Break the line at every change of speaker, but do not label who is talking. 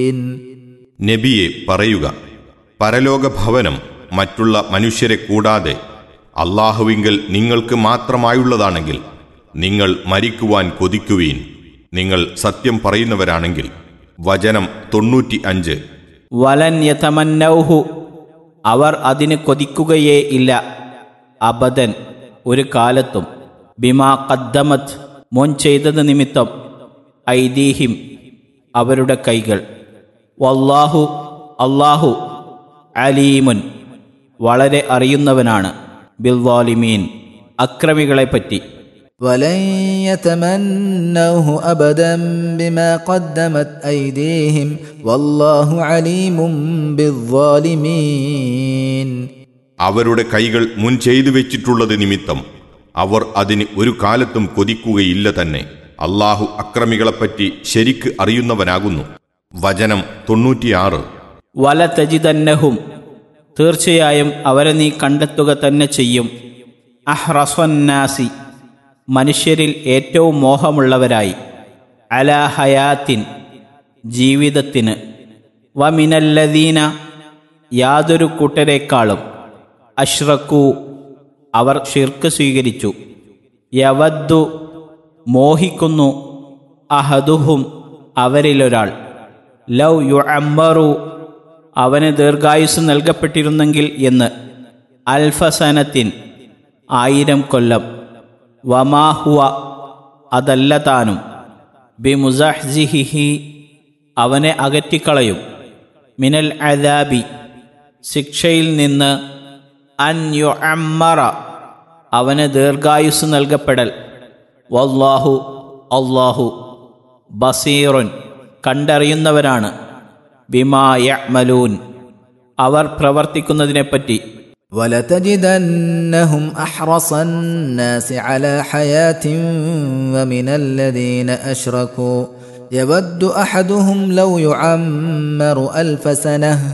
നബിയെ പറയുക പരലോക ഭവനം മറ്റുള്ള മനുഷ്യരെ കൂടാതെ അള്ളാഹുവിങ്കൽ നിങ്ങൾക്ക് മാത്രമായുള്ളതാണെങ്കിൽ നിങ്ങൾ മരിക്കുവാൻ കൊതിക്കുവീൻ നിങ്ങൾ സത്യം പറയുന്നവരാണെങ്കിൽ വചനം തൊണ്ണൂറ്റി അഞ്ച്
വലൻ യതമന്നൗഹു അവർ അതിന് കൊതിക്കുകയേ ഇല്ല അബദൻ ഒരു കാലത്തും ബിമാ കദ്ദമത് മുൻ ചെയ്തത് നിമിത്തം ഐദീഹിം അവരുടെ കൈകൾ വല്ലാഹു അല്ലാഹു അലീമുൻ വളരെ അറിയുന്നവനാണ് ബിൽവാലിമീൻ അക്രമികളെപ്പറ്റി
ولن يتمنوه ابدا بما قدمت ايديهم والله عليم بالظالمين
അവരുടെ കൈകൾ മുൻ ചെയ്തു വെച്ചിട്ടുള്ളത് നിമിത്തം അവർ അതിന് ഒരു കാലത്തും കൊതിക്കുകയില്ല തന്നെ അള്ളാഹു അക്രമികളെപ്പറ്റി ശരിക്ക് അറിയുന്നവനാകുന്നു വചനം തൊണ്ണൂറ്റിയാറ്
വല തജിതന്നഹും തീർച്ചയായും അവരെ നീ കണ്ടെത്തുക തന്നെ ചെയ്യും അഹ്റസ്വന്നാസി മനുഷ്യരിൽ ഏറ്റവും മോഹമുള്ളവരായി അല ഹയാത്തിൻ ജീവിതത്തിന് വമിനല്ലദീന യാതൊരു കൂട്ടരേക്കാളും അഷ്റക്കു അവർ ഷിർക്ക് സ്വീകരിച്ചു യവദ്ദു മോഹിക്കുന്നു അഹദുഹും അവരിലൊരാൾ ലൗ യു അമ്മറു അവന് ദീർഘായുസ് നൽകപ്പെട്ടിരുന്നെങ്കിൽ എന്ന് അൽഫസനത്തിൻ ആയിരം കൊല്ലം വമാഹുവ അതല്ല താനും ബിമുസഹ്സിഹിഹി അവനെ അകറ്റിക്കളയും മിനൽ അദാബി ശിക്ഷയിൽ നിന്ന് അൻ യു അമ്മറ അവന് ദീർഘായുസ് നൽകപ്പെടൽ വല്ലാഹു അല്ലാഹു ബസീറുൻ കണ്ടറിയുന്നവരാണ് ബിമാ യഅ്മലൂൻ അവർ പ്രവർത്തിക്കുന്നതിനെപ്പറ്റി
ولتجدنهم احرص الناس على حياه ومن الذين اشركوا يود احدهم لو يعمر الف سنه